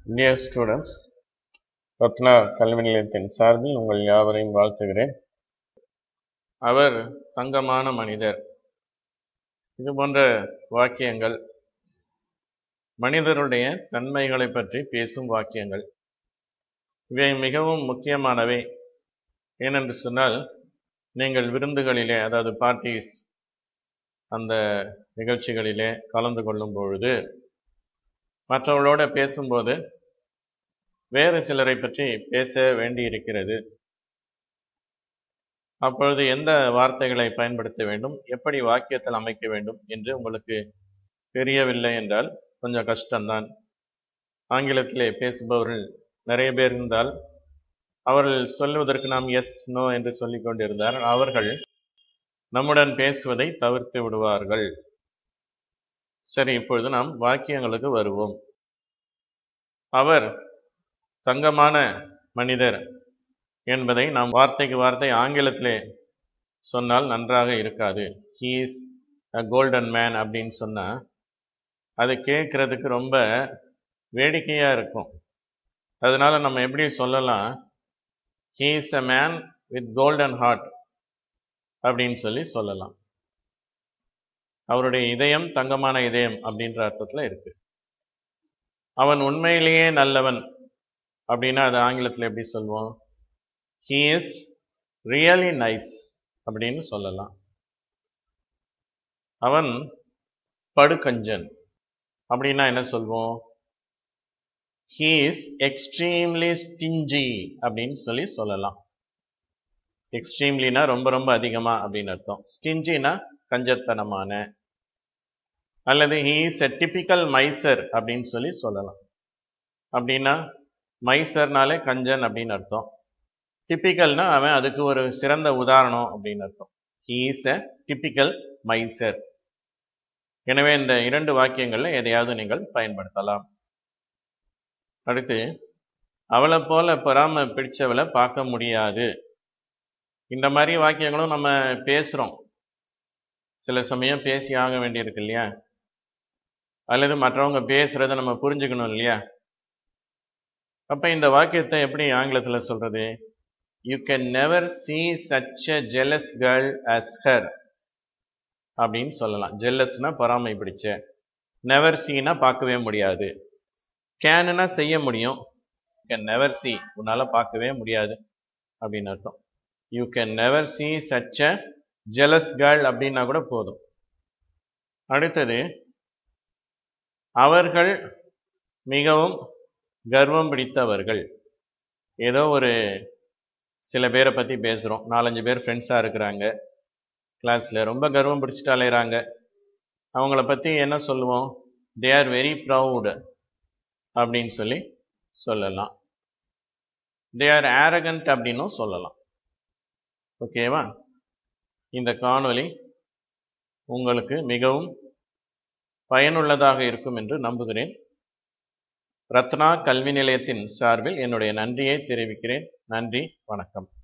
dear students Ratna கல்வி நிலையத்தின் சார்பில் உங்கள் யாவரையும் வாழ்த்துகிறேன் அவர் தங்கமான மனிதர் இது போன்ற வாக்கியங்கள் மனிதருடைய தன்மைகளை பற்றி பேசும் வாக்கியங்கள் இவை மிகவும் முக்கியமானவை ஏனென்று சொன்னால் நீங்கள் விருந்துகளிலே அதாவது பார்ட்டிஸ் அந்த நிகழ்ச்சிகளிலே கலந்து கொள்ளும் பொழுது மற்றவர்களோட பேசும்போது வேறு சிலரை பற்றி பேச வேண்டியிருக்கிறது அப்பொழுது எந்த வார்த்தைகளை பயன்படுத்த வேண்டும் எப்படி வாக்கியத்தில் அமைக்க வேண்டும் என்று உங்களுக்கு தெரியவில்லை என்றால் கொஞ்சம் கஷ்டம்தான் ஆங்கிலத்திலே பேசுபவர்கள் நிறைய பேர் இருந்தால் அவர்கள் சொல்லுவதற்கு நாம் எஸ் நோ என்று சொல்லிக் கொண்டிருந்தார் அவர்கள் நம்முடன் பேசுவதை தவிர்த்து விடுவார்கள் சரி இப்பொழுது நாம் வாக்கியங்களுக்கு வருவோம் அவர் தங்கமான மனிதர் என்பதை நாம் வார்த்தைக்கு வார்த்தை ஆங்கிலத்திலே சொன்னால் நன்றாக இருக்காது he is a golden man அப்படின்னு சொன்னால் அது கேட்குறதுக்கு ரொம்ப வேடிக்கையாக இருக்கும் அதனால நம்ம எப்படி சொல்லலாம் he is a man with golden heart அப்படின்னு சொல்லி சொல்லலாம் அவருடைய இதயம் தங்கமான இதயம் அப்படின்ற அர்த்தத்தில் இருக்கு அவன் உண்மையிலேயே நல்லவன் அப்படின்னா அது ஆங்கிலத்தில் எப்படி சொல்லுவோம் ஹீ இஸ் ரியலி நைஸ் அப்படின்னு சொல்லலாம் அவன் படுகஞ்சன் அப்படின்னா என்ன சொல்வோம் ஹீ இஸ் எக்ஸ்ட்ரீம்லி ஸ்டிஞ்சி அப்படின்னு சொல்லி சொல்லலாம் எக்ஸ்ட்ரீம்லினா ரொம்ப ரொம்ப அதிகமா அப்படின்னு அர்த்தம் ஸ்டிஞ்சினா கஞ்சத்தனமான அல்லது he is a typical miser அப்படின்னு சொல்லி சொல்லலாம் அப்படின்னா மைசர்னாலே கஞ்சன் அப்படின்னு அர்த்தம் டிப்பிக்கல்னா அவன் அதுக்கு ஒரு சிறந்த உதாரணம் அப்படின்னு அர்த்தம் he is a typical miser எனவே இந்த இரண்டு வாக்கியங்களில் எதையாவது நீங்கள் பயன்படுத்தலாம் அடுத்து அவளை போல பொறாம பிடிச்சவளை பார்க்க முடியாது இந்த மாதிரி வாக்கியங்களும் நம்ம பேசுகிறோம் சில சமயம் பேசி ஆக வேண்டியிருக்கு இல்லையா அல்லது மற்றவங்க பேசுகிறத நம்ம புரிஞ்சுக்கணும் இல்லையா அப்போ இந்த வாக்கியத்தை எப்படி ஆங்கிலத்தில் சொல்கிறது you can never see such a jealous girl as her அப்படின்னு சொல்லலாம் ஜெல்லஸ்னா பொறாமை பிடிச்ச நெவர் சீனா பார்க்கவே முடியாது கேனுனா செய்ய முடியும் கேன் நெவர் சி உன்னால் பார்க்கவே முடியாது அப்படின்னு அர்த்தம் you can never see such a jealous girl அப்படின்னா கூட போதும் அடுத்தது அவர்கள் மிகவும் கர்வம் பிடித்தவர்கள் ஏதோ ஒரு சில பேரை பற்றி பேசுகிறோம் நாலஞ்சு பேர் ஃப்ரெண்ட்ஸாக இருக்கிறாங்க கிளாஸில் ரொம்ப கர்வம் பிடிச்சிட்டு அலையிறாங்க அவங்கள பற்றி என்ன சொல்லுவோம் தே ஆர் வெரி ப்ரவுடு அப்படின்னு சொல்லி சொல்லலாம் தே ஆர் ஆரகண்ட் அப்படின்னும் சொல்லலாம் ஓகேவா இந்த காணொளி உங்களுக்கு மிகவும் பயனுள்ளதாக இருக்கும் என்று நம்புகிறேன் ரத்னா கல்வி நிலையத்தின் சார்பில் என்னுடைய நன்றியை தெரிவிக்கிறேன் நன்றி வணக்கம்